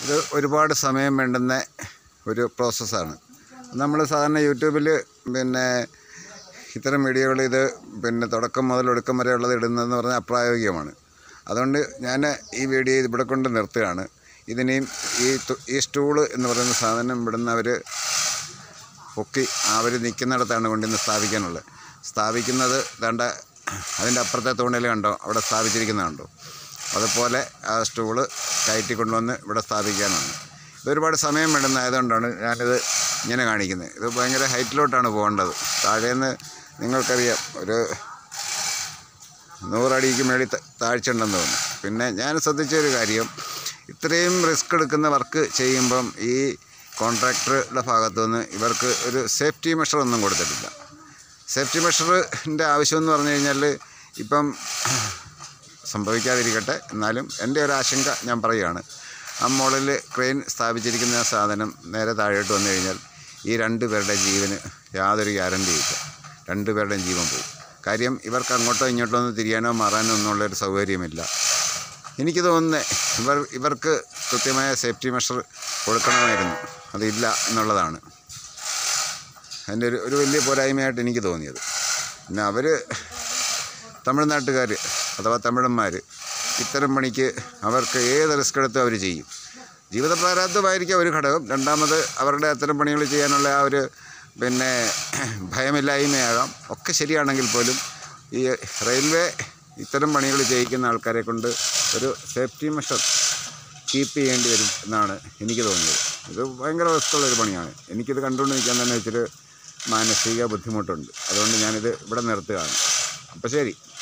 ഇത് ഒരുപാട് സമയം വേണ്ടുന്ന ഒരു പ്രോസസ്സാണ് നമ്മൾ സാധാരണ യൂട്യൂബിൽ പിന്നെ ഇത്തരം വീഡിയോകൾ ഇത് പിന്നെ തുടക്കം മുതൽ ഒടുക്കം വരെ ഉള്ളത് ഇടുന്നതെന്ന് പറഞ്ഞാൽ അപ്രായോഗികമാണ് അതുകൊണ്ട് ഞാൻ ഈ വീഡിയോ ഇവിടെ കൊണ്ട് നിർത്തുകയാണ് ഇതിനെയും ഈ തു- ഈ സ്റ്റൂള് എന്ന് പറയുന്ന സാധനം ഇവിടുന്ന് അവർ പൊക്കി അവർ നിൽക്കുന്നിടത്താണ് കൊണ്ടുവന്ന് സ്ഥാപിക്കാനുള്ളത് സ്ഥാപിക്കുന്നത് വേണ്ട അതിൻ്റെ അപ്പുറത്തെ തൂണിൽ കണ്ടോ അവിടെ സ്ഥാപിച്ചിരിക്കുന്നത് കണ്ടോ അതുപോലെ ആ സ്റ്റൂള് കയറ്റി കൊണ്ടുവന്ന് ഇവിടെ സ്ഥാപിക്കാനാണ് ഇത് ഒരുപാട് സമയം വേണ്ടുന്നതായതുകൊണ്ടാണ് ഞാനിത് ഇങ്ങനെ കാണിക്കുന്നത് ഇത് ഭയങ്കര ഹൈറ്റിലോട്ടാണ് പോകേണ്ടത് താഴേന്ന് നിങ്ങൾക്കറിയാം ഒരു നൂറടിക്ക് മേളിൽ ത- താഴ്ച ഉണ്ടെന്ന് തോന്നുന്നു പിന്നെ ഞാൻ ശ്രദ്ധിച്ച ഒരു കാര്യം ഇത്രയും റിസ്ക് എടുക്കുന്ന വർക്ക് ചെയ്യുമ്പം ഈ കോൺട്രാക്ടറുടെ ഭാഗത്തു നിന്ന് ഇവർക്ക് ഒരു സേഫ്റ്റി മെഷർ ഒന്നും കൊടുത്തിട്ടില്ല സേഫ്റ്റി മെഷറിൻ്റെ ആവശ്യം എന്ന് പറഞ്ഞു കഴിഞ്ഞാൽ ഇപ്പം സംഭവിക്കാതിരിക്കട്ടെ എന്നാലും എൻ്റെ ഒരു ആശങ്ക ഞാൻ പറയുകയാണ് ആ മുകളിൽ ക്രെയിൻ സ്ഥാപിച്ചിരിക്കുന്ന ആ സാധനം നേരെ താഴോട്ട് വന്നു കഴിഞ്ഞാൽ ഈ രണ്ട് പേരുടെ ജീവന് യാതൊരു ഗ്യാരണ്ടി ഇല്ല രണ്ട് പേരുടെയും ജീവൻ പോകും കാര്യം ഇവർക്ക് അങ്ങോട്ടോ ഇങ്ങോട്ടോ ഒന്ന് തിരിയാനോ മാറാനോ ഒന്നുമുള്ളൊരു സൗകര്യമില്ല എനിക്ക് തോന്നുന്നത് ഇവർ ഇവർക്ക് കൃത്യമായ സേഫ്റ്റി മെഷർ കൊടുക്കണമായിരുന്നു അതില്ല എന്നുള്ളതാണ് അതിൻ്റെ ഒരു ഒരു വലിയ പോരായ്മയായിട്ട് എനിക്ക് തോന്നിയത് പിന്നെ അവർ തമിഴ്നാട്ടുകാർ അഥവാ തമിഴന്മാർ ഇത്തരം പണിക്ക് അവർക്ക് ഏത് റിസ്ക് എടുത്തും അവർ ചെയ്യും ജീവിത പ്രാരാബ്ധമായിരിക്കും ഒരു ഘടകം രണ്ടാമത് അവരുടെ അത്തരം പണികൾ ചെയ്യാനുള്ള ആ ഒരു പിന്നെ ഭയമില്ലായ്മയാകാം ഒക്കെ ശരിയാണെങ്കിൽ പോലും ഈ റെയിൽവേ ഇത്തരം പണികൾ ചെയ്യിക്കുന്ന ആൾക്കാരെ കൊണ്ട് ഒരു സേഫ്റ്റി മെഷർ കീപ്പ് ചെയ്യേണ്ടി വരും എന്നാണ് എനിക്ക് തോന്നിയത് ഇത് ഭയങ്കര റിസ്ക്കുള്ള ഒരു പണിയാണ് എനിക്കിത് കണ്ടുകൊണ്ട് നിൽക്കാൻ തന്നെ ഇച്ചിരി മാനസിക ബുദ്ധിമുട്ടുണ്ട് അതുകൊണ്ട് ഞാനിത് ഇവിടെ നിർത്തുകയാണ് അപ്പോൾ ശരി